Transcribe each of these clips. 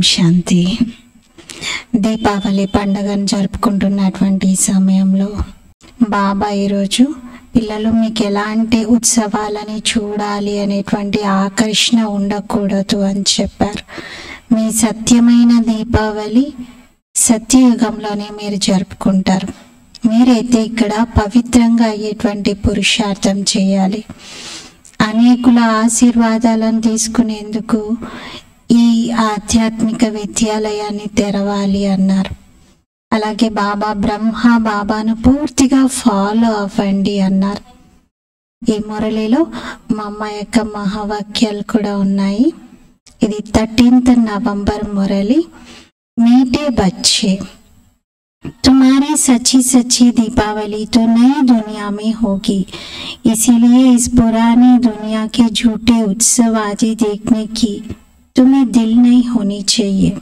శాంతి దీపావళి పండుగను జరుపుకుంటున్నటువంటి ఈ సమయంలో బాబా ఈరోజు పిల్లలు మీకు ఎలాంటి ఉత్సవాలని చూడాలి అనేటువంటి ఆకర్షణ ఉండకూడదు అని చెప్పారు మీ సత్యమైన దీపావళి సత్యయుగంలోనే మీరు జరుపుకుంటారు మీరైతే ఇక్కడ పవిత్రంగా అయ్యేటువంటి పురుషార్థం చేయాలి అనేకుల ఆశీర్వాదాలను తీసుకునేందుకు ఈ ఆధ్యాత్మిక విద్యాలయాన్ని తెరవాలి అన్నారు అలాగే బాబా బ్రహ్మ బాబాను పూర్తిగా ఫాలో అవ్వండి అన్నారు ఈ మురళిలో మా అమ్మ యొక్క మహావాక్యాలు కూడా ఉన్నాయి ఇది థర్టీన్త్ నవంబర్ మురళి మీటే బచ్చే तुम्हारी सच्ची सच्ची दीपावली तो नई दुनिया में होगी इसीलिए इस पुरानी दुनिया के झूठे उत्सव आदि देखने की तुम्हें दिल नहीं होनी चाहिए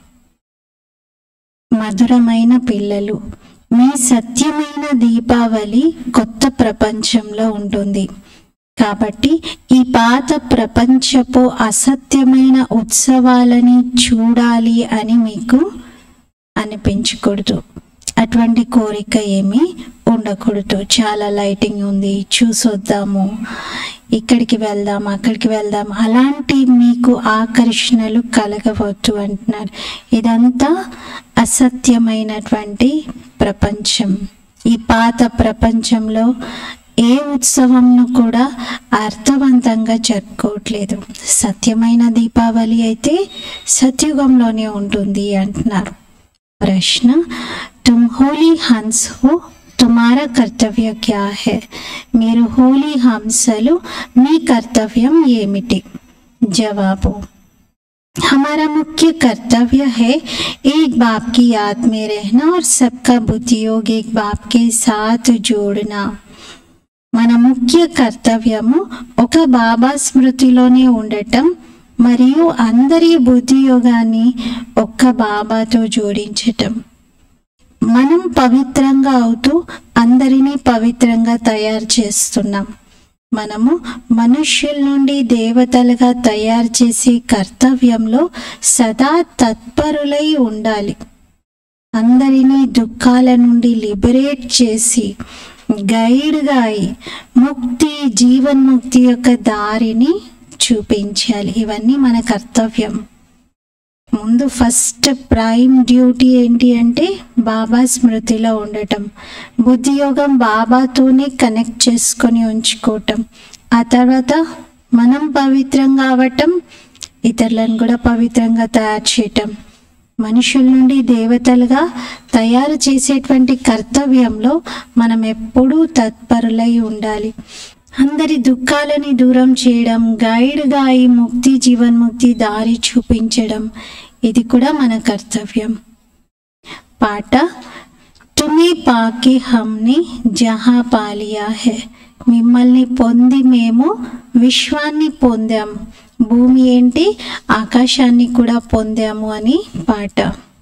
మధురమైన పిల్లలు మీ సత్యమైన దీపావళి కొత్త ప్రపంచంలో ఉంటుంది కాబట్టి ఈ పాత ప్రపంచపు అసత్యమైన ఉత్సవాలని చూడాలి అని మీకు అనిపించకూడదు అటువంటి కోరిక ఏమీ ఉండకూడదు చాలా లైటింగ్ ఉంది చూసొద్దాము ఇక్కడికి వెళ్దాం అక్కడికి వెళ్దాం అలాంటి మీకు ఆకర్షణలు కలగవద్దు అంటున్నారు ఇదంతా అసత్యమైనటువంటి ప్రపంచం ఈ పాత ప్రపంచంలో ఏ ఉత్సవంను కూడా అర్థవంతంగా జరుపుకోవట్లేదు సత్యమైన దీపావళి అయితే సత్యుగంలోనే ఉంటుంది అంటున్నారు प्रश्न तुम होली हंस हो तुम्हारा कर्तव्य क्या है మీరు హోలీ హంసలు మీ కర్తవ్యం ఏమిటి జవాబు हमारा मुख्य कर्तव्य है एक बाप की याद में रहना और सबका बुद्धि योग एक बाप के साथ जोड़ना మన ముఖ్య కర్తవ్యము ఒక బాబా స్మృతిలోనే ఉండటం మరియు అందరి బుద్ధి యోగాన్ని ఒక్క బాబాతో జోడించటం మనం పవిత్రంగా అవుతూ అందరినీ పవిత్రంగా తయారు చేస్తున్నాం మనము మనుష్యుల నుండి దేవతలుగా తయారు చేసే కర్తవ్యంలో సదా తత్పరులై ఉండాలి అందరినీ దుఃఖాల నుండి లిబరేట్ చేసి గైడ్గా అయి ముక్తి జీవన్ముక్తి యొక్క దారిని చూపించాలి ఇవన్నీ మన కర్తవ్యం ముందు ఫస్ట్ ప్రైమ్ డ్యూటీ ఏంటి అంటే బాబా స్మృతిలో ఉండటం బుద్ధియోగం బాబాతోనే కనెక్ట్ చేసుకొని ఉంచుకోవటం ఆ తర్వాత మనం పవిత్రంగా అవ్వటం ఇతరులను కూడా పవిత్రంగా తయారు చేయటం మనుషుల నుండి దేవతలుగా తయారు చేసేటువంటి కర్తవ్యంలో మనం ఎప్పుడూ తత్పరులై ఉండాలి అందరి దుఃఖాలని దూరం చేయడం గైడ్గా ఈ ముక్తి జీవన్ముక్తి దారి చూపించడం ఇది కూడా మన కర్తవ్యం పాట తుమి పాకి హమ్ని జహా పాలియా హే మిమ్మల్ని పొంది మేము విశ్వాన్ని పొందాం భూమి ఏంటి ఆకాశాన్ని కూడా పొందాము అని పాట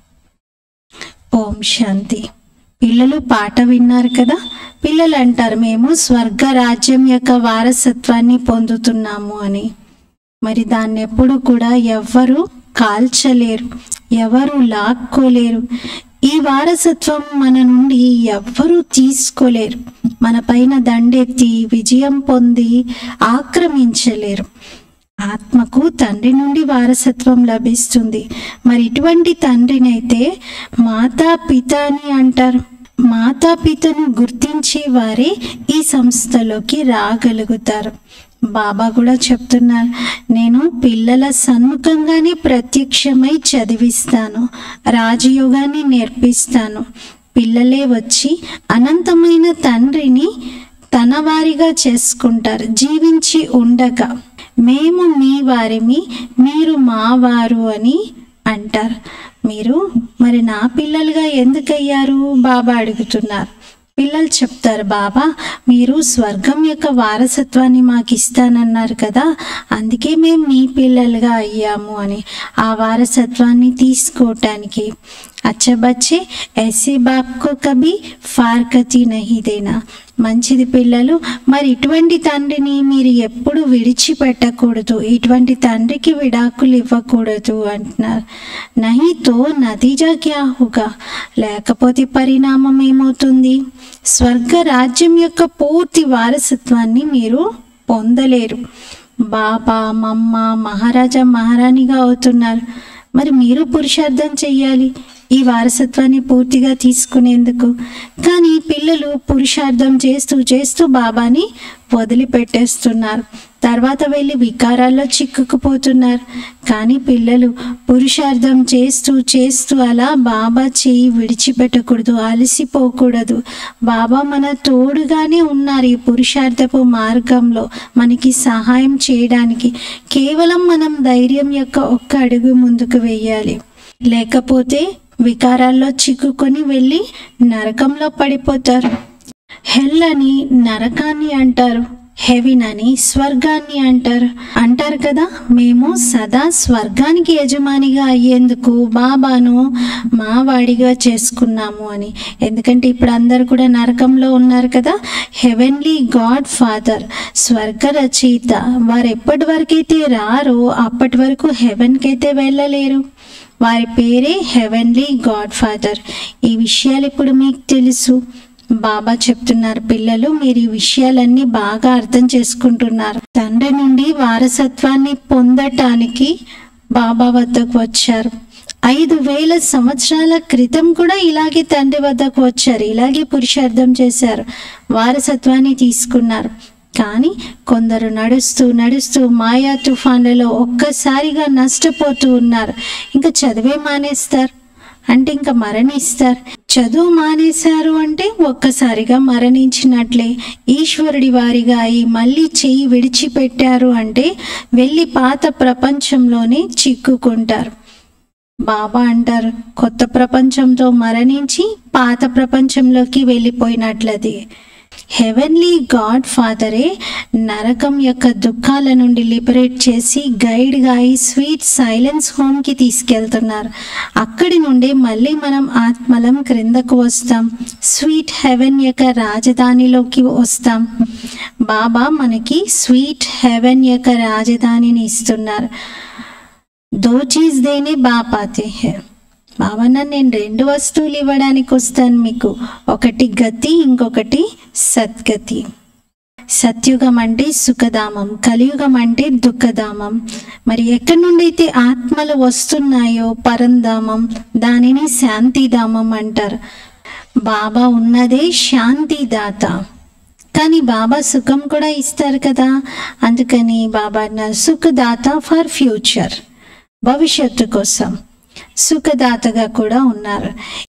ఓం శాంతి పిల్లలు పాట విన్నారు కదా పిల్లలు అంటారు మేము స్వర్గ రాజ్యం యొక్క వారసత్వాన్ని పొందుతున్నాము అని మరి దాన్ని ఎప్పుడు కూడా ఎవ్వరు కాల్చలేరు ఎవరు లాక్కోలేరు ఈ వారసత్వం మన నుండి ఎవ్వరూ తీసుకోలేరు మన పైన దండెత్తి విజయం పొంది ఆక్రమించలేరు ఆత్మకు తండ్రి నుండి వారసత్వం లభిస్తుంది మరి ఇటువంటి తండ్రినైతే మాతా పిత అని అంటారు మాతా పితను గుర్తించే వారే ఈ సంస్థలోకి రాగలుగుతారు బాబా కూడా చెప్తున్నారు నేను పిల్లల సన్ముఖంగానే ప్రత్యక్షమై చదివిస్తాను రాజయోగాన్ని నేర్పిస్తాను పిల్లలే వచ్చి అనంతమైన తండ్రిని తన వారిగా చేసుకుంటారు జీవించి ఉండగా మేము మీ వారిమి మీరు మా వారు అని అంటారు మీరు మరి నా పిల్లలుగా ఎందుకయ్యారు బాబా అడుగుతున్నారు పిల్లలు చెప్తారు బాబా మీరు స్వర్గం యొక్క వారసత్వాన్ని మాకు ఇస్తానన్నారు కదా అందుకే మేము మీ పిల్లలుగా అయ్యాము అని ఆ వారసత్వాన్ని తీసుకోవటానికి अच्छा बच्चे ऐसे बाप को कभी फारकती नहीं देना మంచిది పిల్లలు మరి ఇటువంటి తండ్రిని మీరు ఎప్పుడు విడిచిపెట్టకూడదు ఇటువంటి తండ్రికి విడాకులు ఇవ్వకూడదు అంటున్నారు నహితో నతీజా క్యా హుగా లేకపోతే పరిణామం ఏమవుతుంది స్వర్గ రాజ్యం యొక్క పూర్తి వారసత్వాన్ని మీరు పొందలేరు బాబా మమ్మ మహారాజా మహారాణిగా అవుతున్నారు మరి మీరు పురుషార్థం చెయ్యాలి ఈ వారసత్వాన్ని పూర్తిగా తీసుకునేందుకు కానీ పిల్లలు పురుషార్థం చేస్తూ చేస్తూ బాబాని వదిలిపెట్టేస్తున్నారు తర్వాత వెళ్ళి వికారాల్లో చిక్కుకుపోతున్నారు కానీ పిల్లలు పురుషార్థం చేస్తూ చేస్తూ అలా బాబా చేయి విడిచిపెట్టకూడదు అలసిపోకూడదు బాబా మన తోడుగానే ఉన్నారు ఈ పురుషార్థపు మార్గంలో మనకి సహాయం చేయడానికి కేవలం మనం ధైర్యం యొక్క ఒక్క అడుగు ముందుకు వెయ్యాలి లేకపోతే వికారాల్లో చిక్కుకొని వెళ్ళి నరకంలో పడిపోతారు హెల్ అని నరకాన్ని అంటారు హెవిన్ అని స్వర్గాన్ని అంటారు అంటారు కదా మేము సదా స్వర్గానికి యజమానిగా అయ్యేందుకు బాబాను మా వాడిగా చేసుకున్నాము అని ఎందుకంటే ఇప్పుడు అందరు కూడా నరకంలో ఉన్నారు కదా హెవెన్లీ గాడ్ ఫాదర్ స్వర్గ రచయిత వారు ఎప్పటి వరకైతే రారో అప్పటి వరకు హెవెన్కి అయితే వెళ్ళలేరు వారి పేరే హెవెన్లీ గాడ్ ఫాదర్ ఈ విషయాలు ఇప్పుడు మీకు తెలుసు బాబా చెప్తున్నారు పిల్లలు మీరు ఈ విషయాలన్నీ బాగా అర్థం చేసుకుంటున్నారు తండ్రి నుండి వారసత్వాన్ని పొందటానికి బాబా వద్దకు వచ్చారు ఐదు వేల సంవత్సరాల క్రితం కూడా ఇలాగే తండ్రి వద్దకు వచ్చారు ఇలాగే పురుషార్థం చేశారు వారసత్వాన్ని తీసుకున్నారు కానీ కొందరు నడుస్తూ నడుస్తూ మాయా తుఫాన్లలో ఒక్కసారిగా నష్టపోతూ ఉన్నారు ఇంకా చదివే మానేస్తారు అంటే ఇంకా మరణిస్తారు చదువు మానేశారు అంటే ఒక్కసారిగా మరణించినట్లే ఈశ్వరుడి వారిగా అయి మళ్ళీ చెయ్యి విడిచిపెట్టారు అంటే వెళ్ళి పాత ప్రపంచంలోనే చిక్కుకుంటారు బాబా అంటారు కొత్త ప్రపంచంతో మరణించి పాత ప్రపంచంలోకి వెళ్ళిపోయినట్లది హెవెన్లీ గాడ్ ఫాదరే నరకం యొక్క దుఃఖాల నుండి లిబరేట్ చేసి గైడ్గా అయి స్వీట్ సైలెన్స్ హోమ్కి తీసుకెళ్తున్నారు అక్కడి నుండి మళ్ళీ మనం ఆత్మలం క్రిందకు వస్తాం స్వీట్ హెవెన్ యొక్క రాజధానిలోకి వస్తాం బాబా మనకి స్వీట్ హెవెన్ యొక్క రాజధానిని ఇస్తున్నారు దో చీజ్ దేనే బాపాతే హే భావన నేను రెండు వస్తువులు ఇవ్వడానికి వస్తాను మీకు ఒకటి గతి ఇంకొకటి సద్గతి సత్యుగం అంటే సుఖధామం కలియుగం అంటే దుఃఖధామం మరి ఎక్కడి నుండి అయితే ఆత్మలు వస్తున్నాయో పరంధామం దానిని శాంతిధామం అంటారు బాబా ఉన్నదే శాంతిదాత కానీ బాబా సుఖం కూడా ఇస్తారు కదా అందుకని బాబా అన్నారు సుఖదాత ఫర్ ఫ్యూచర్ భవిష్యత్తు కోసం సుఖదాతగా కూడా ఉన్నారు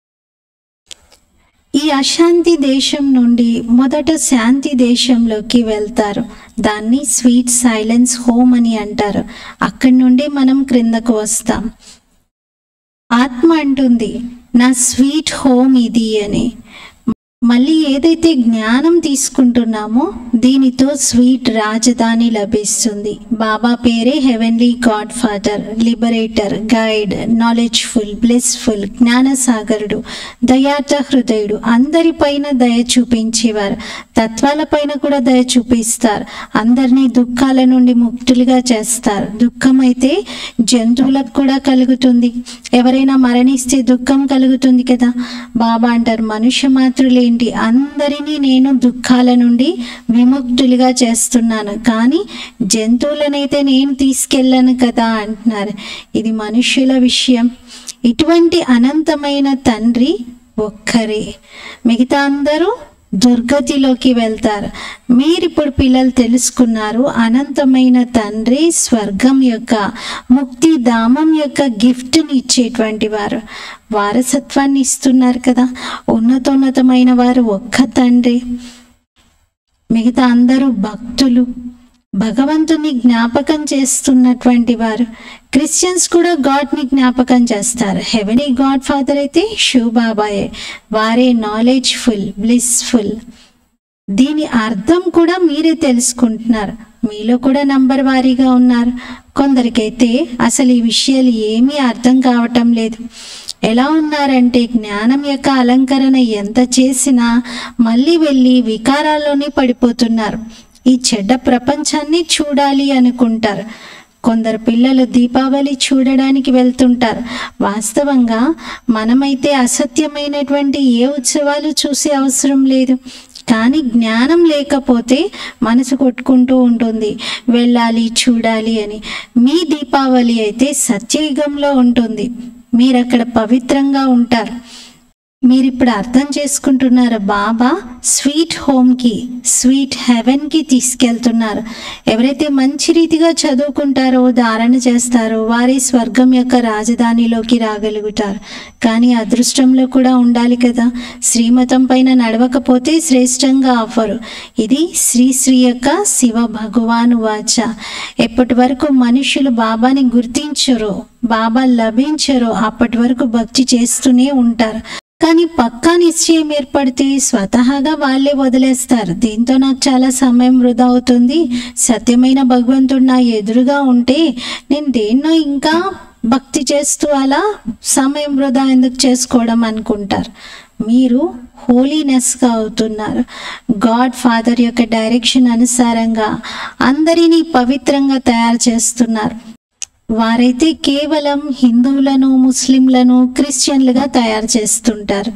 ఈ అశాంతి దేశం నుండి మొదట శాంతి దేశంలోకి వెళ్తారు దాన్ని స్వీట్ సైలెన్స్ హోమ్ అని అంటారు అక్కడి నుండి మనం క్రిందకు వస్తాం ఆత్మ అంటుంది నా స్వీట్ హోమ్ ఇది అని మళ్ళీ ఏదైతే జ్ఞానం తీసుకుంటున్నామో దీనితో స్వీట్ రాజధాని లభిస్తుంది బాబా పేరే heavenly God Father liberator guide knowledgeful blissful జ్ఞానసాగరుడు దయార్థ హృదయుడు అందరిపైన దయ చూపించేవారు తత్వాలపైన కూడా దయ చూపిస్తారు అందరినీ దుఃఖాల నుండి ముక్తులుగా చేస్తారు దుఃఖం అయితే జంతువులకు కూడా కలుగుతుంది ఎవరైనా మరణిస్తే దుఃఖం కలుగుతుంది కదా బాబా అంటారు మనుష్య మాత్రులేంటి అందరినీ నేను దుఃఖాల నుండి విముక్తులుగా చేస్తున్నాను కానీ జంతువులనైతే నేను తీసుకెళ్ళను కదా అంటున్నారు ఇది మనుష్యుల విషయం ఇటువంటి అనంతమైన తండ్రి ఒక్కరే మిగతా అందరూ దుర్గతిలోకి వెళ్తారు మీరు ఇప్పుడు పిల్లలు తెలుసుకున్నారు అనంతమైన తండ్రి స్వర్గం యొక్క ముక్తి ధామం యొక్క గిఫ్ట్ని ఇచ్చేటువంటి వారు వారసత్వాన్ని ఇస్తున్నారు కదా ఉన్నతోన్నతమైన వారు ఒక్క తండ్రి మిగతా అందరూ భక్తులు భగవంతుని జ్ఞాపకం చేస్తున్నటువంటి వారు క్రిస్టియన్స్ కూడా గాడ్ని జ్ఞాపకం చేస్తారు హెవెనీ గాడ్ ఫాదర్ అయితే శివబాబాయే వారే నాలెడ్జ్ఫుల్ బ్లిస్ఫుల్ దీని అర్థం కూడా మీరే తెలుసుకుంటున్నారు మీలో కూడా నంబర్ వారీగా ఉన్నారు కొందరికైతే అసలు ఈ విషయాలు ఏమీ అర్థం కావటం లేదు ఎలా ఉన్నారంటే జ్ఞానం యొక్క అలంకరణ ఎంత చేసినా మళ్ళీ వెళ్ళి వికారాల్లోనే పడిపోతున్నారు ఈ చెడ్డ ప్రపంచాన్ని చూడాలి అనుకుంటారు కొందరు పిల్లలు దీపావళి చూడడానికి వెళ్తుంటారు వాస్తవంగా మనమైతే అసత్యమైనటువంటి ఏ ఉత్సవాలు చూసే అవసరం లేదు కానీ జ్ఞానం లేకపోతే మనసు కొట్టుకుంటూ ఉంటుంది వెళ్ళాలి చూడాలి అని మీ దీపావళి అయితే సత్యయుగంలో ఉంటుంది మీరు అక్కడ పవిత్రంగా ఉంటారు మీరు ఇప్పుడు అర్థం చేసుకుంటున్నారు బాబా స్వీట్ హోమ్కి స్వీట్ హెవెన్కి తీసుకెళ్తున్నారు ఎవరైతే మంచి రీతిగా చదువుకుంటారో ధారణ చేస్తారో వారి స్వర్గం యొక్క రాజధానిలోకి రాగలుగుతారు కానీ అదృష్టంలో కూడా ఉండాలి కదా శ్రీమతం పైన నడవకపోతే శ్రేష్టంగా అవ్వరు ఇది శ్రీ శ్రీ యొక్క శివ భగవాను వాచ ఎప్పటి వరకు మనుషులు బాబాని గుర్తించరో బాబా లభించరో అప్పటి వరకు భక్తి చేస్తూనే ఉంటారు కానీ పక్కా నిశ్చయం ఏర్పడితే స్వతహాగా వాళ్ళే వదిలేస్తారు దీంతో నాకు చాలా సమయం వృధా అవుతుంది సత్యమైన భగవంతుడు నా ఎదురుగా ఉంటే నేను దేన్నో ఇంకా భక్తి చేస్తూ అలా సమయం వృధా ఎందుకు చేసుకోవడం అనుకుంటారు మీరు హోలీనెస్గా అవుతున్నారు గాడ్ ఫాదర్ యొక్క డైరెక్షన్ అనుసారంగా అందరినీ పవిత్రంగా తయారు చేస్తున్నారు వారైతే కేవలం హిందువులను ముస్లింలను క్రిస్టియన్లుగా తయారు చేస్తుంటారు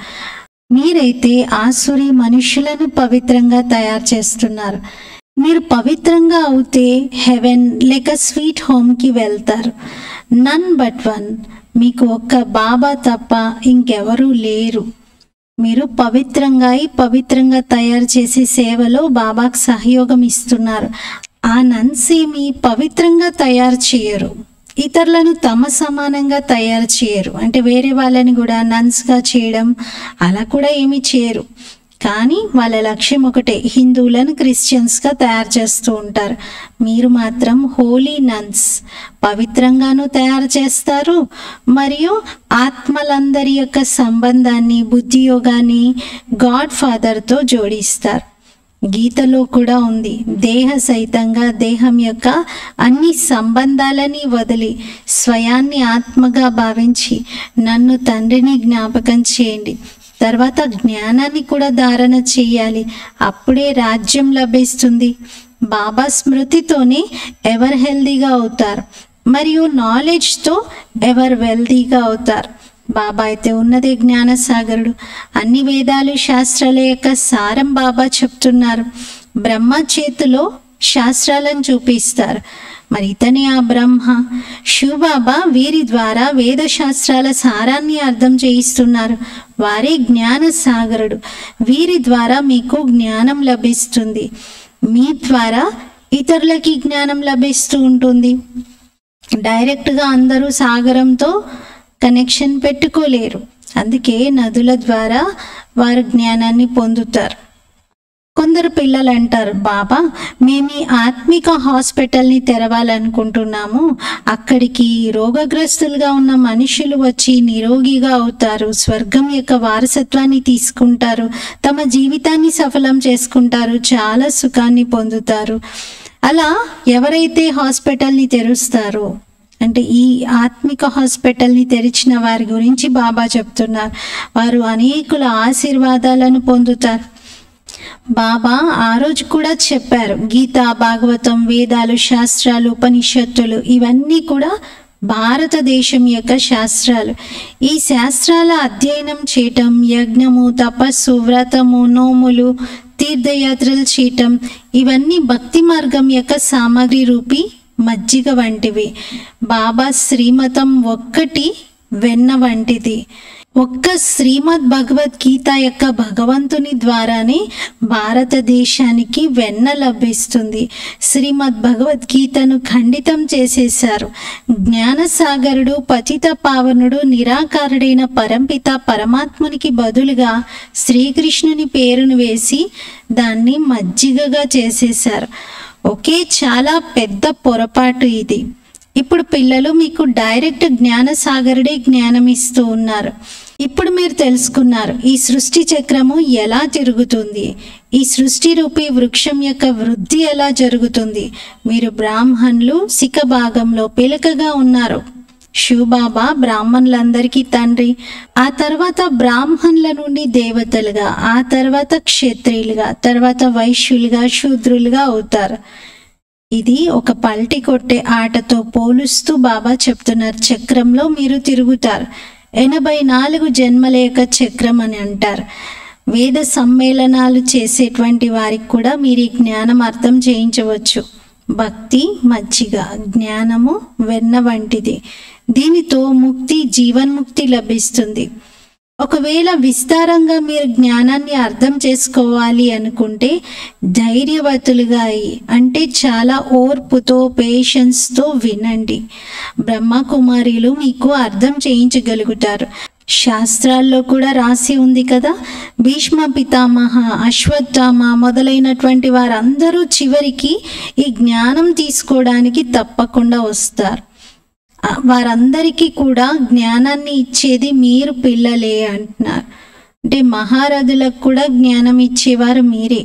మీరైతే ఆసురి మనుషులను పవిత్రంగా తయారు చేస్తున్నారు మీరు పవిత్రంగా అవుతే హెవెన్ లేక స్వీట్ హోమ్కి వెళ్తారు నన్ బట్ వన్ మీకు ఒక్క బాబా తప్ప ఇంకెవరూ లేరు మీరు పవిత్రంగా అయి పవిత్రంగా తయారు చేసే సేవలో బాబాకు సహయోగం ఇస్తున్నారు ఆ నన్సేమి పవిత్రంగా తయారు చేయరు ఇతరులను తమ సమానంగా తయారు చేయరు అంటే వేరే వాళ్ళని కూడా నన్స్గా చేయడం అలా కూడా ఏమీ చేయరు కానీ వాళ్ళ లక్ష్యం ఒకటే హిందువులను క్రిస్టియన్స్గా తయారు చేస్తూ ఉంటారు మీరు మాత్రం హోలీ నన్స్ పవిత్రంగాను తయారు చేస్తారు మరియు ఆత్మలందరి యొక్క సంబంధాన్ని బుద్ధి యోగాన్ని గాడ్ ఫాదర్తో జోడిస్తారు గీతలో కూడా ఉంది దేహ సహితంగా దేహం యొక్క అన్ని సంబంధాలని వదిలి స్వయాన్ని ఆత్మగా భావించి నన్ను తండ్రిని జ్ఞాపకం చేయండి తర్వాత జ్ఞానాన్ని కూడా ధారణ చేయాలి అప్పుడే రాజ్యం లభిస్తుంది బాబా స్మృతితోనే ఎవరు హెల్దీగా అవుతారు మరియు నాలెడ్జ్తో ఎవరు వెల్దీగా అవుతారు బాబా అయితే ఉన్నదే జ్ఞానసాగరుడు అన్ని వేదాలు శాస్త్రాల యొక్క సారం బాబా చెప్తున్నారు బ్రహ్మ చేతిలో శాస్త్రాలను చూపిస్తారు మరి ఇతనే ఆ బ్రహ్మ శివబాబా వీరి ద్వారా వేద శాస్త్రాల సారాన్ని అర్థం చేయిస్తున్నారు వారే జ్ఞాన సాగరుడు వీరి ద్వారా మీకు జ్ఞానం లభిస్తుంది మీ ద్వారా ఇతరులకి జ్ఞానం లభిస్తూ ఉంటుంది డైరెక్ట్గా అందరూ సాగరంతో కనెక్షన్ పెట్టుకోలేరు అందుకే నదుల ద్వారా వారు జ్ఞానాన్ని పొందుతారు కొందరు పిల్లలు అంటారు బాబా మేము ఈ ఆత్మిక హాస్పిటల్ని తెరవాలనుకుంటున్నాము అక్కడికి రోగగ్రస్తులుగా ఉన్న మనుషులు వచ్చి నిరోగిగా అవుతారు స్వర్గం యొక్క వారసత్వాన్ని తీసుకుంటారు తమ జీవితాన్ని సఫలం చేసుకుంటారు చాలా సుఖాన్ని పొందుతారు అలా ఎవరైతే హాస్పిటల్ని తెరుస్తారో అంటే ఈ ఆత్మిక హాస్పిటల్ని తెరిచిన వారి గురించి బాబా చెప్తున్నారు వారు అనేకుల ఆశీర్వాదాలను పొందుతారు బాబా ఆ రోజు కూడా చెప్పారు గీత భాగవతం వేదాలు శాస్త్రాలు ఉపనిషత్తులు ఇవన్నీ కూడా భారతదేశం యొక్క శాస్త్రాలు ఈ శాస్త్రాల అధ్యయనం చేయటం యజ్ఞము తపస్సు వ్రతము నోములు తీర్థయాత్రలు చేయటం ఇవన్నీ భక్తి మార్గం యొక్క సామాగ్రి రూపి మజ్జిగ వంటివి బాబా శ్రీమతం ఒక్కటి వెన్న వంటిది ఒక్క శ్రీమద్ భగవద్గీత యొక్క భగవంతుని ద్వారానే భారతదేశానికి వెన్న లభిస్తుంది శ్రీమద్ భగవద్గీతను ఖండితం చేసేశారు జ్ఞానసాగరుడు పతిత పావనుడు నిరాకారుడైన పరంపిత పరమాత్మునికి బదులుగా శ్రీకృష్ణుని పేరును వేసి దాన్ని మజ్జిగగా చేసేశారు ఒకే చాలా పెద్ద పొరపాటు ఇది ఇప్పుడు పిల్లలు మీకు డైరెక్ట్ జ్ఞానసాగరుడే జ్ఞానం ఇస్తూ ఉన్నారు ఇప్పుడు మీరు తెలుసుకున్నారు ఈ సృష్టి చక్రము ఎలా తిరుగుతుంది ఈ సృష్టి రూపీ వృక్షం యొక్క వృద్ధి ఎలా జరుగుతుంది మీరు బ్రాహ్మణులు శిఖ భాగంలో పిలకగా ఉన్నారు శివబాబా బ్రాహ్మణులందరికీ తండ్రి ఆ తర్వాత బ్రాహ్మణుల నుండి దేవతలుగా ఆ తర్వాత క్షత్రియులుగా తర్వాత వైశ్యులుగా శూద్రులుగా అవుతారు ఇది ఒక పల్టి కొట్టే ఆటతో పోలుస్తూ బాబా చెప్తున్నారు చక్రంలో మీరు తిరుగుతారు ఎనభై నాలుగు జన్మల యొక్క చక్రం అని అంటారు వేద సమ్మేళనాలు చేసేటువంటి వారికి కూడా మీరు ఈ జ్ఞానం అర్థం చేయించవచ్చు భక్తి మజ్జిగ జ్ఞానము వెన్న వంటిది దీనితో ముక్తి జీవన్ముక్తి లభిస్తుంది ఒకవేళ విస్తారంగా మీరు జ్ఞానాన్ని అర్థం చేసుకోవాలి అనుకుంటే ధైర్యవతులుగా అయి అంటే చాలా ఓర్పుతో పేషెన్స్తో వినండి బ్రహ్మకుమారిలు మీకు అర్థం చేయించగలుగుతారు శాస్త్రాల్లో కూడా రాసి ఉంది కదా భీష్మ పితామహ అశ్వత్థామ మొదలైనటువంటి వారందరూ చివరికి ఈ జ్ఞానం తీసుకోవడానికి తప్పకుండా వస్తారు ఆ, వారందరికీ కూడా జ్ఞానాన్ని ఇచ్చేది మీరు పిల్లలే అంటున్నారు అంటే మహారథులకు కూడా జ్ఞానం ఇచ్చేవారు మీరే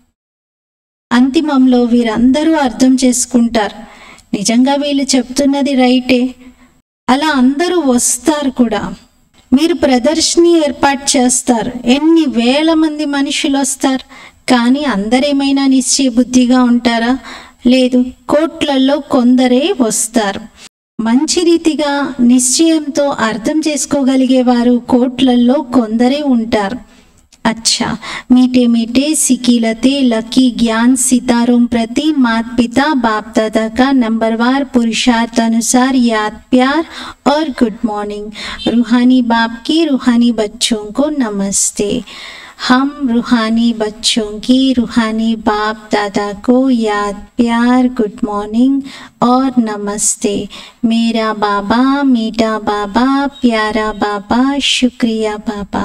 అంతిమంలో వీరందరూ అర్థం చేసుకుంటారు నిజంగా వీళ్ళు చెప్తున్నది రైటే అలా అందరూ వస్తారు కూడా మీరు ప్రదర్శని ఏర్పాటు చేస్తారు ఎన్ని వేల మంది మనుషులు వస్తారు కానీ అందరేమైనా నిశ్చయ బుద్ధిగా ఉంటారా లేదు కోట్లలో కొందరే వస్తారు మంచి రీతిగా నిశ్చయంతో అర్థం చేసుకోగలిగేవారు కోట్లల్లో కొందరే ఉంటారు अच्छा मीठे मीठे सिकीलते लकी ज्ञान सितारों प्रति मात पिता बाप दादा का नंबरवार पुरुषार्थ अनुसार याद प्यार और गुड मॉर्निंग रूहानी बाप की रूहानी बच्चों को नमस्ते हम रूहानी बच्चों की रूहानी बाप दादा को याद प्यार गुड मॉर्निंग और नमस्ते मेरा बाबा मीठा बाबा प्यारा बाबा शुक्रिया बाबा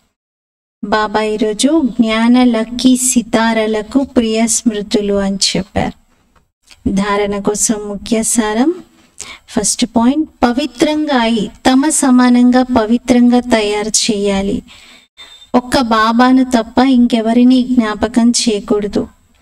బాబా ఈరోజు జ్ఞాన లక్కీ సితారలకు ప్రియ స్మృతులు అని చెప్పారు ధారణ కోసం ముఖ్య సారం ఫస్ట్ పాయింట్ పవిత్రంగా అయి తమ సమానంగా పవిత్రంగా తయారు చేయాలి ఒక్క బాబాను తప్ప ఇంకెవరిని జ్ఞాపకం చేయకూడదు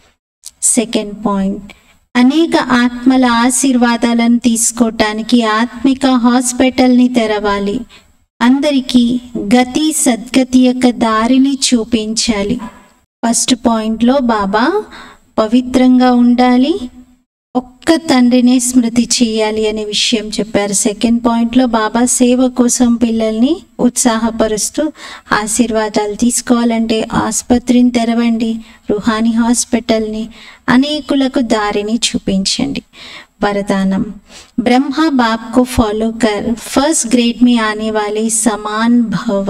సెకండ్ పాయింట్ అనేక ఆత్మల ఆశీర్వాదాలను తీసుకోవటానికి ఆత్మిక హాస్పిటల్ని తెరవాలి అందరికీ గతి సద్గతి యొక్క దారిని చూపించాలి ఫస్ట్ పాయింట్లో బాబా పవిత్రంగా ఉండాలి ఒక్క తండ్రినే స్మృతి చేయాలి అనే విషయం చెప్పారు సెకండ్ పాయింట్లో బాబా సేవ కోసం పిల్లల్ని ఉత్సాహపరుస్తూ ఆశీర్వాదాలు తీసుకోవాలంటే ఆసుపత్రిని తెరవండి రుహానీ హాస్పిటల్ని అనేకులకు దారిని చూపించండి वरदानम ब्रह्मा बाप को फॉलो कर फर्स्ट ग्रेड में आने वाले समान भव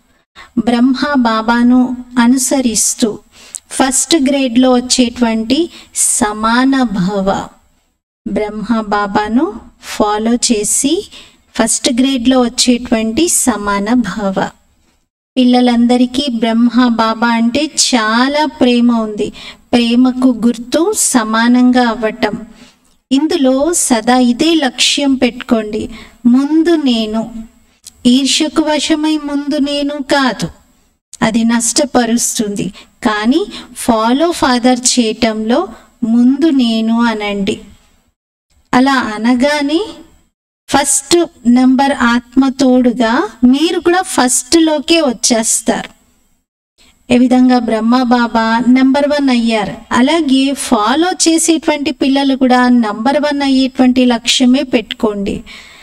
బ్రహ్మ బాబాను అనుసరిస్తూ ఫస్ట్ గ్రేడ్లో వచ్చేటువంటి సమాన భవ బ్రహ్మ బాబాను ఫాలో చేసి ఫస్ట్ గ్రేడ్లో వచ్చేటువంటి సమాన భవ పిల్లలందరికీ బ్రహ్మ బాబా అంటే చాలా ప్రేమ ఉంది ప్రేమకు గుర్తు సమానంగా అవ్వటం ఇందులో సదా ఇదే లక్ష్యం పెట్టుకోండి ముందు నేను ఈర్ష్యకు వశమై ముందు నేను కాదు అది నష్టపరుస్తుంది కానీ ఫాలో ఫాదర్ చేయటంలో ముందు నేను అనండి అలా అనగానే ఫస్ట్ నెంబర్ ఆత్మ తోడుగా మీరు కూడా ఫస్ట్లోకే వచ్చేస్తారు ఏ విధంగా బ్రహ్మ బాబా నెంబర్ వన్ అయ్యారు అలాగే ఫాలో చేసేటువంటి పిల్లలు కూడా నంబర్ వన్ అయ్యేటువంటి లక్ష్యమే పెట్టుకోండి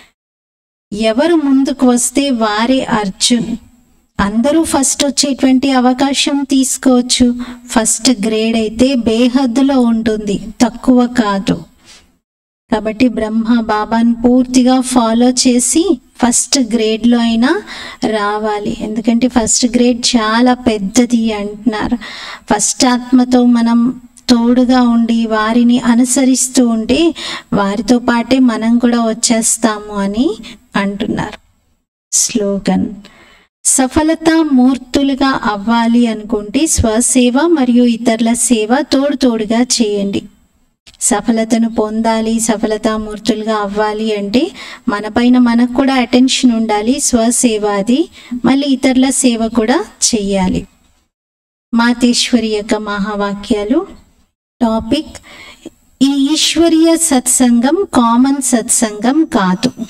ఎవరు ముందుకు వస్తే వారే అర్జున్ అందరూ ఫస్ట్ వచ్చేటువంటి అవకాశం తీసుకోవచ్చు ఫస్ట్ గ్రేడ్ అయితే బేహద్దులో ఉంటుంది తక్కువ కాదు కాబట్టి బ్రహ్మ బాబాను పూర్తిగా ఫాలో చేసి ఫస్ట్ గ్రేడ్లో అయినా రావాలి ఎందుకంటే ఫస్ట్ గ్రేడ్ చాలా పెద్దది అంటున్నారు ఫస్ట్ ఆత్మతో మనం తోడుగా ఉండి వారిని అనుసరిస్తూ ఉంటే వారితో పాటే మనం కూడా వచ్చేస్తాము అని అంటున్నారు స్లోగన్ సఫలత మూర్తులుగా అవ్వాలి అనుకుంటే స్వసేవ మరియు ఇతరుల సేవ తోడు తోడుగా చేయండి సఫలతను పొందాలి సఫలతామూర్తులుగా అవ్వాలి అంటే మన పైన మనకు కూడా అటెన్షన్ ఉండాలి స్వసేవ అది మళ్ళీ ఇతరుల సేవ కూడా చెయ్యాలి మాతేశ్వరి యొక్క మహావాక్యాలు టాపిక్ ఈ ఈశ్వరీయ సత్సంగం కామన్ సత్సంగం కాదు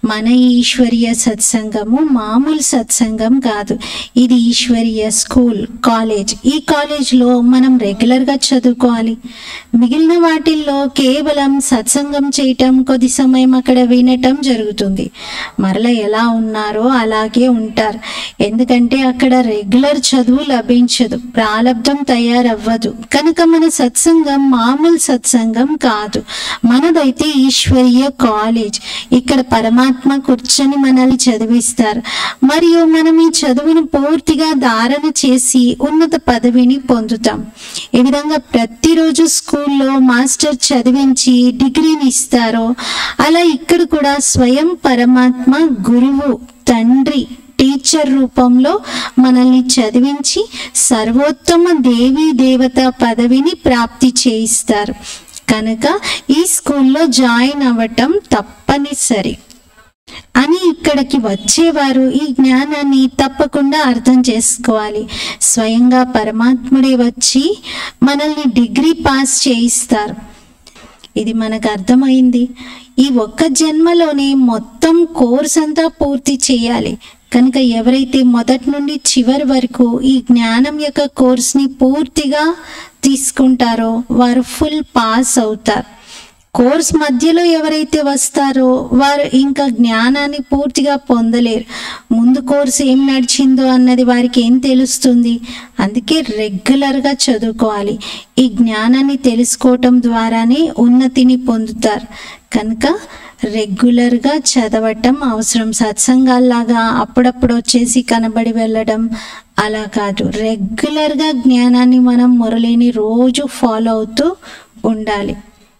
మన ఈశ్వరీయ సత్సంగము మామూలు సత్సంగం కాదు ఇది ఈశ్వరీయ స్కూల్ కాలేజ్ ఈ కాలేజ్లో మనం రెగ్యులర్గా చదువుకోవాలి మిగిలిన వాటిల్లో కేవలం సత్సంగం చేయటం కొద్ది సమయం అక్కడ వినటం జరుగుతుంది మరల ఎలా ఉన్నారో అలాగే ఉంటారు ఎందుకంటే అక్కడ రెగ్యులర్ చదువు లభించదు ప్రారంధం తయారవ్వదు కనుక మన సత్సంగం మామూలు సత్సంగం కాదు మనదైతే ఈశ్వరీయ కాలేజ్ ఇక్కడ పరమాత్మ కూర్చొని మనల్ని చదివిస్తారు మరియు మనం ఈ చదువును పూర్తిగా ధారణ చేసి ఉన్నత పదవిని పొందుతాం ఈ విధంగా ప్రతిరోజు స్కూల్లో మాస్టర్ చదివించి డిగ్రీని ఇస్తారో అలా ఇక్కడ కూడా స్వయం పరమాత్మ గురువు తండ్రి టీచర్ రూపంలో మనల్ని చదివించి సర్వోత్తమ దేవీ దేవత పదవిని ప్రాప్తి చేయిస్తారు కనుక ఈ స్కూల్లో జాయిన్ అవ్వటం తప్పనిసరి అని ఇక్కడికి వచ్చేవారు ఈ జ్ఞానాన్ని తప్పకుండా అర్థం చేసుకోవాలి స్వయంగా పరమాత్ముడే వచ్చి మనల్ని డిగ్రీ పాస్ చేయిస్తారు ఇది మనకు అర్థమైంది ఈ ఒక్క జన్మలోనే మొత్తం కోర్స్ అంతా పూర్తి చేయాలి కనుక ఎవరైతే మొదటి నుండి చివరి వరకు ఈ జ్ఞానం యొక్క కోర్స్ని పూర్తిగా తీసుకుంటారో వారు ఫుల్ పాస్ అవుతారు కోర్స్ మధ్యలో ఎవరైతే వస్తారో వారు ఇంకా జ్ఞానాన్ని పూర్తిగా పొందలేరు ముందు కోర్స్ ఏం నడిచిందో అన్నది వారికి ఏం తెలుస్తుంది అందుకే రెగ్యులర్గా చదువుకోవాలి ఈ జ్ఞానాన్ని తెలుసుకోవటం ద్వారానే ఉన్నతిని పొందుతారు కనుక రెగ్యులర్గా చదవటం అవసరం సత్సంగాల్లాగా అప్పుడప్పుడు వచ్చేసి కనబడి వెళ్ళడం అలా కాదు రెగ్యులర్గా జ్ఞానాన్ని మనం మురళిని రోజు ఫాలో అవుతూ ఉండాలి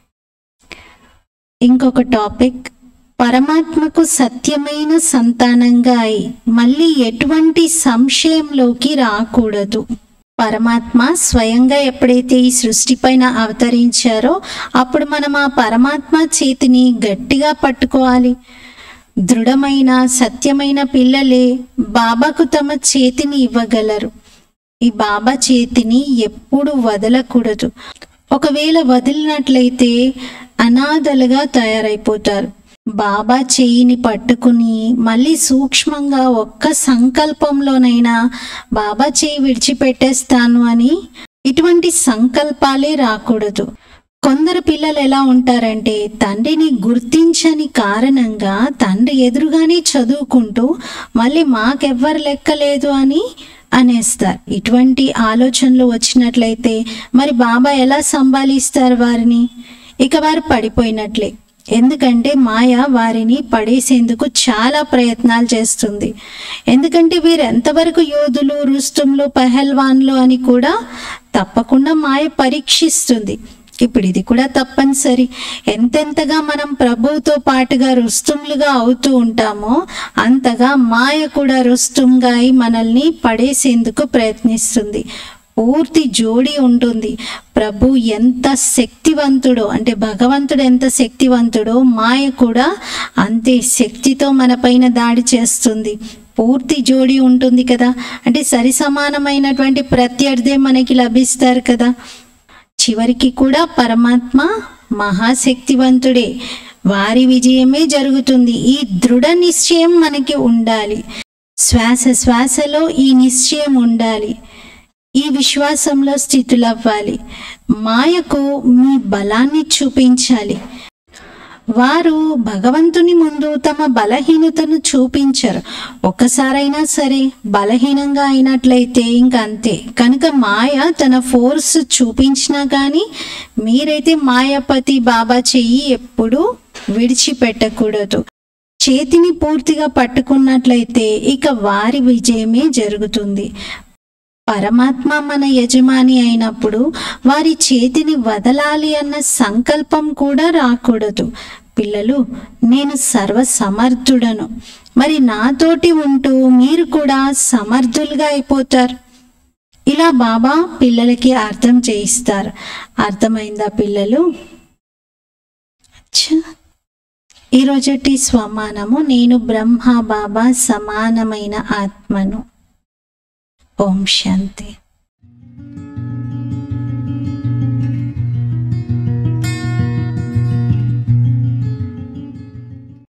ఇంకొక టాపిక్ పరమాత్మకు సత్యమైన సంతానంగా అయి మళ్ళీ ఎటువంటి సంశయంలోకి రాకూడదు పరమాత్మ స్వయంగా ఎప్పుడైతే ఈ సృష్టి పైన అవతరించారో అప్పుడు మనం ఆ పరమాత్మ చేతిని గట్టిగా పట్టుకోవాలి దృఢమైన సత్యమైన పిల్లలే బాబాకు తమ చేతిని ఇవ్వగలరు ఈ బాబా చేతిని ఎప్పుడు వదలకూడదు ఒకవేళ వదిలినట్లయితే అనాథలుగా తయారైపోతారు బాబా చేయిని పట్టుకుని మళ్ళీ సూక్ష్మంగా ఒక్క సంకల్పంలోనైనా బాబా చేయి విడిచిపెట్టేస్తాను అని ఇటువంటి సంకల్పాలే రాకూడదు కొందరు పిల్లలు ఎలా ఉంటారంటే తండ్రిని గుర్తించని కారణంగా తండ్రి ఎదురుగానే చదువుకుంటూ మళ్ళీ మాకెవ్వరు లెక్కలేదు అని అనేస్తారు ఇటువంటి ఆలోచనలు వచ్చినట్లయితే మరి బాబా ఎలా సంభాలిస్తారు వారిని ఇక వారు పడిపోయినట్లే ఎందుకంటే మాయ వారిని పడేసేందుకు చాలా ప్రయత్నాలు చేస్తుంది ఎందుకంటే వీరు ఎంతవరకు యోధులు రుస్తుంలు పహల్వాన్లు అని కూడా తప్పకుండా మాయ పరీక్షిస్తుంది ఇప్పుడు ఇది కూడా తప్పనిసరి ఎంతెంతగా మనం ప్రభువుతో పాటుగా రుస్తుంలుగా అవుతూ ఉంటామో అంతగా మాయ కూడా రుస్తుంగా అయి మనల్ని పడేసేందుకు ప్రయత్నిస్తుంది పూర్తి జోడి ఉంటుంది ప్రభు ఎంత శక్తివంతుడో అంటే భగవంతుడు ఎంత శక్తివంతుడో మాయ కూడా అంతే శక్తితో మన పైన దాడి చేస్తుంది పూర్తి జోడి ఉంటుంది కదా అంటే సరి సమానమైనటువంటి ప్రత్యర్థే మనకి లభిస్తారు కదా చివరికి కూడా పరమాత్మ మహాశక్తివంతుడే వారి విజయమే జరుగుతుంది ఈ దృఢ నిశ్చయం మనకి ఉండాలి శ్వాస శ్వాసలో ఈ నిశ్చయం ఉండాలి ఈ విశ్వాసంలో స్థితులవ్వాలి మాయకు మీ బలాన్ని చూపించాలి వారు భగవంతుని ముందు తమ బలహీనతను చూపించరు ఒక్కసారైనా సరే బలహీనంగా అయినట్లయితే ఇంక అంతే కనుక మాయ తన ఫోర్స్ చూపించినా కానీ మీరైతే మాయాపతి బాబా చెయ్యి ఎప్పుడూ విడిచిపెట్టకూడదు చేతిని పూర్తిగా పట్టుకున్నట్లయితే ఇక వారి విజయమే జరుగుతుంది పరమాత్మ మన యజమాని అయినప్పుడు వారి చేతిని వదలాలి అన్న సంకల్పం కూడా రాకూడదు పిల్లలు నేను సర్వ సమర్థుడను మరి నాతోటి ఉంటూ మీరు కూడా సమర్థులుగా అయిపోతారు ఇలా బాబా పిల్లలకి అర్థం చేయిస్తారు అర్థమైందా పిల్లలు అచ్చా ఈరోజటి స్వమానము నేను బ్రహ్మ బాబా సమానమైన ఆత్మను ఓం శాంతి